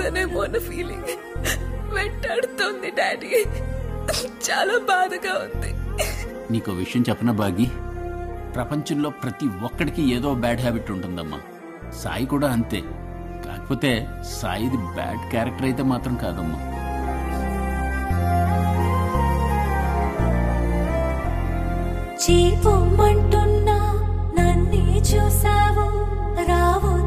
చేశానేమో అన్న feeling వెంటాడుతోంది daddy చాలా బాధగా ఉంది నీకు విషయం చెప్పనా బాగి ప్రపంచంలో ప్రతి ఒక్కడికి ఏదో బ్యాడ్ హ్యాబిట్ ఉంటుందమ్మా సాయి కూడా అంతే కాకపోతే సాయిది బ్యాడ్ క్యారెక్టర్ అయితే మాత్రం కాదమ్మా చీపొమ్మంటున్నా నన్నే చూసావు రావు